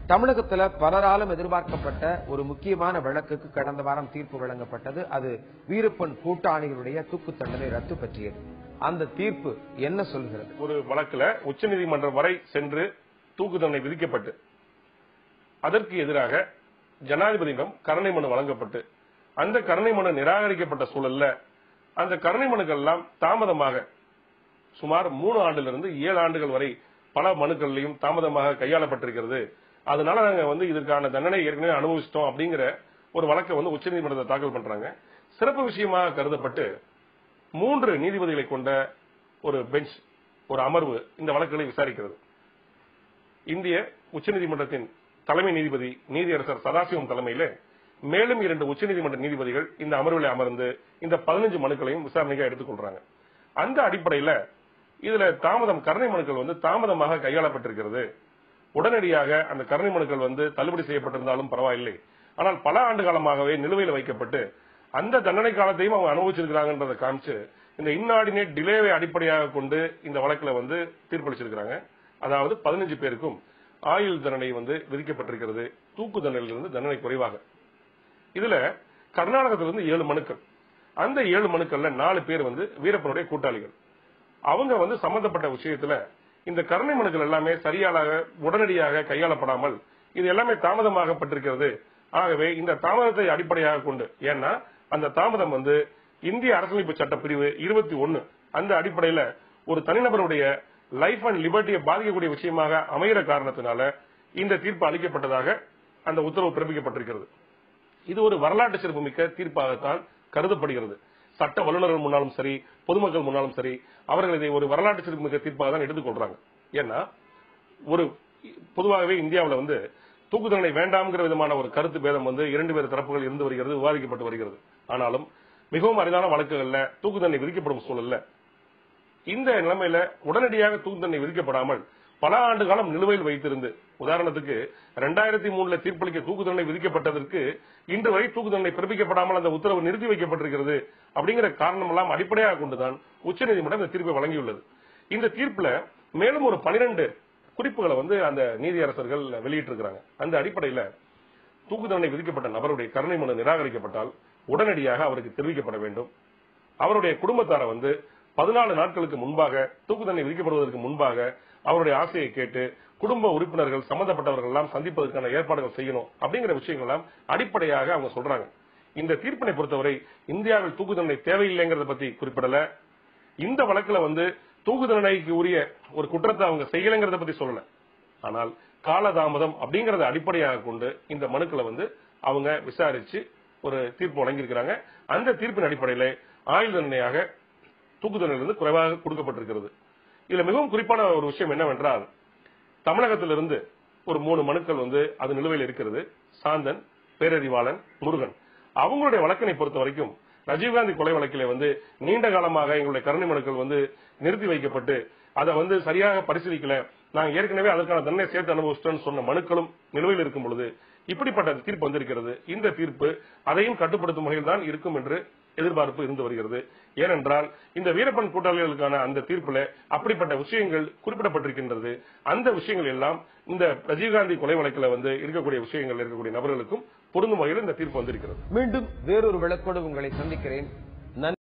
தமிழகத்துல பலராலும் எதிர்பார்க்கப்பட்ட ஒரு முக்கியமான வழக்குக்கு கடந்த வாரம் தீர்ப்பு வழங்கப்பட்டது அது வீரப்பன் கூட்டாளிகளுடைய தூக்கு தண்டனை ரத்து பற்றியது அந்த தீர்ப்பு என்ன சொல்கிறது ஒரு வழக்குல உச்சநீதிமன்றம் வரை சென்று தூக்கு தண்டனை விதிக்கப்பட்டு அதற்கு எதிராக ஜனாதிபதியிடம் கருணை மனு வழங்கப்பட்டு அந்த கருணை மனு நிராகரிக்கப்பட்ட சூழல்ல அந்த கருணை மனுக்கள் எல்லாம் தாமதமாக சுமார் மூணு ஆண்டிலிருந்து ஏழு ஆண்டுகள் வரை பல மனுக்கள்லையும் தாமதமாக கையாளப்பட்டிருக்கிறது அதனால நாங்க வந்து இதற்கான தண்டனை ஏற்கனவே அனுபவிச்சிட்டோம் அப்படிங்கிற ஒரு வழக்கை வந்து உச்சநீதிமன்றத்தை தாக்கல் பண்றாங்க சிறப்பு விஷயமாக கருதப்பட்டு மூன்று நீதிபதிகளை கொண்ட ஒரு பெஞ்ச் ஒரு அமர்வு இந்த வழக்குகளை விசாரிக்கிறது இந்திய உச்சநீதிமன்றத்தின் தலைமை நீதிபதி நீதியரசர் சதாசிவம் தலைமையில மேலும் இரண்டு உச்சநீதிமன்ற நீதிபதிகள் இந்த அமர்வில் அமர்ந்து இந்த பதினஞ்சு மனுக்களையும் விசாரணைக்கு எடுத்துக்கொள்றாங்க அந்த அடிப்படையில இதுல தாமதம் கருணை மனுக்கள் வந்து தாமதமாக கையாளப்பட்டிருக்கிறது உடனடியாக அந்த கருணை மனுக்கள் வந்து தள்ளுபடி செய்யப்பட்டிருந்தாலும் பரவாயில்லை ஆனால் பல ஆண்டு காலமாகவே நிலுவையில் வைக்கப்பட்டு அந்த தண்டனை காலத்தையும் அவங்க அனுபவிச்சிருக்கிறாங்கன்றதை காமிச்சு இந்த இன்னார்டினேட் டிலேவை அடிப்படையாக கொண்டு இந்த வழக்குல வந்து தீர்ப்பளிச்சிருக்கிறாங்க அதாவது பதினஞ்சு பேருக்கும் ஆயுள் தண்டனை வந்து விதிக்கப்பட்டிருக்கிறது தூக்கு தண்டனையிலிருந்து தண்டனை குறைவாக இதுல கர்நாடகத்திலிருந்து ஏழு மனுக்கள் அந்த ஏழு மனுக்கள்ல நாலு பேர் வந்து வீரப்பனுடைய கூட்டாளிகள் அவங்க வந்து சம்பந்தப்பட்ட விஷயத்துல இந்த கருணை மனுக்கள் எல்லாமே சரியாக உடனடியாக கையாளப்படாமல் இது எல்லாமே தாமதமாகப்பட்டிருக்கிறது ஆகவே இந்த தாமதத்தை அடிப்படையாக கொண்டு ஏன்னா அந்த தாமதம் வந்து இந்திய அரசியலமைப்பு சட்ட பிரிவு இருபத்தி ஒன்னு அந்த அடிப்படையில ஒரு தனிநபருடைய லைஃப் அண்ட் லிபர்ட்டியை பாதிக்கக்கூடிய விஷயமாக அமைகிற காரணத்தினால இந்த தீர்ப்பு அளிக்கப்பட்டதாக அந்த உத்தரவு பிறப்பிக்கப்பட்டிருக்கிறது இது ஒரு வரலாற்று சிறப்புமிக்க தீர்ப்பாகத்தான் கருதப்படுகிறது சட்ட வல்லுநர்கள் முன்னாலும் சரி பொதுமக்கள் முன்னாலும் சரி அவர்கள் இதை ஒரு வரலாற்று சிறப்புமிக்க தீர்ப்பாக தான் எடுத்துக்கொள்றாங்க ஏன்னா ஒரு பொதுவாகவே இந்தியாவில் வந்து தூக்கு தண்டனை வேண்டாம்ங்கிற விதமான ஒரு கருத்து பேதம் வந்து இரண்டு பேர் தரப்புகள் இருந்து வருகிறது விவாதிக்கப்பட்டு வருகிறது ஆனாலும் மிகவும் அரிதான வழக்குகள்ல தூக்கு தண்டனை விதிக்கப்படும் சூழல்ல இந்த நிலைமையில உடனடியாக தூக்கு தண்டனை விதிக்கப்படாமல் பல ஆண்டு காலம் நிலுவையில் வைத்திருந்து உதாரணத்துக்கு ரெண்டாயிரத்தி மூணுல தீர்ப்பளிக்க தூக்கு தண்டனை விதிக்கப்பட்டதற்கு இன்று வரை தூக்கு தண்டனை பிறப்பிக்கப்படாமல் அந்த உத்தரவு நிறுத்தி வைக்கப்பட்டிருக்கிறது அப்படிங்கிற காரணம் எல்லாம் அடிப்படையாக கொண்டுதான் உச்சநீதிமன்றம் இந்த தீர்ப்பை வழங்கியுள்ளது இந்த தீர்ப்புல மேலும் ஒரு பனிரெண்டு குறிப்புகளை வந்து அந்த நீதியரசர்கள் வெளியிட்டிருக்கிறாங்க அந்த அடிப்படையில தூக்கு தண்டனை விதிக்கப்பட்ட நபருடைய கருணை மனு நிராகரிக்கப்பட்டால் உடனடியாக அவருக்கு தெரிவிக்கப்பட வேண்டும் அவருடைய குடும்பத்தாரை வந்து பதினாலு நாட்களுக்கு முன்பாக தூக்கு தண்டனை விதிக்கப்படுவதற்கு முன்பாக அவருடைய ஆசையை கேட்டு குடும்ப உறுப்பினர்கள் சம்பந்தப்பட்டவர்கள் எல்லாம் சந்திப்பதற்கான ஏற்பாடுகள் செய்யணும் அப்படிங்கிற விஷயங்கள் எல்லாம் அடிப்படையாக அவங்க சொல்றாங்க இந்த தீர்ப்பினை பொறுத்தவரை இந்தியாவில் தூக்கு தண்டனை தேவையில்லைங்கிறத பத்தி குறிப்பிடல இந்த வழக்குல வந்து தூக்கு தண்டனைக்கு உரிய ஒரு குற்றத்தை அவங்க செய்யலைங்கிறத பத்தி சொல்லல ஆனால் காலதாமதம் அப்படிங்கறத அடிப்படையாக கொண்டு இந்த மனுக்களை வந்து அவங்க விசாரிச்சு ஒரு தீர்ப்பு வழங்கியிருக்கிறாங்க அந்த தீர்ப்பின் அடிப்படையில ஆயுள் தண்டனையாக தூக்கு தண்டனையிலிருந்து குறைவாக கொடுக்கப்பட்டிருக்கிறது இதுல மிகவும் குறிப்பான ஒரு விஷயம் என்னவென்றால் தமிழகத்திலிருந்து ஒரு மூணு மனுக்கள் வந்து அது நிலுவையில் இருக்கிறது சாந்தன் பேரறிவாளன் முருகன் அவங்களுடைய வழக்கினை பொறுத்த வரைக்கும் ராஜீவ்காந்தி கொலை வழக்கிலே வந்து நீண்ட காலமாக எங்களுடைய கருணை மனுக்கள் வந்து நிறுத்தி வைக்கப்பட்டு அதை வந்து சரியாக பரிசீலிக்கல நாங்க ஏற்கனவே அதற்கான தண்டனை சேர்த்து அனுபவிச்சிட்டோம்னு சொன்ன மனுக்களும் நிலுவையில் இருக்கும் பொழுது இப்படிப்பட்ட தீர்ப்பு வந்திருக்கிறது இந்த தீர்ப்பு அதையும் கட்டுப்படுத்தும் வகையில் தான் இருக்கும் என்று எதிர்பார்ப்பு இருந்து வருகிறது ஏனென்றால் இந்த வீரப்பன் கூட்டாளிகளுக்கான அந்த தீர்ப்புல அப்படிப்பட்ட விஷயங்கள் குறிப்பிடப்பட்டிருக்கின்றது அந்த விஷயங்கள் எல்லாம் இந்த ராஜீவ்காந்தி கொலை வழக்கில் வந்து இருக்கக்கூடிய விஷயங்கள் இருக்கக்கூடிய நபர்களுக்கும் பொருந்தும் வகையில் இந்த தீர்ப்பு வந்திருக்கிறது மீண்டும் வேறொரு விளக்கோடு உங்களை சந்திக்கிறேன் நன்றி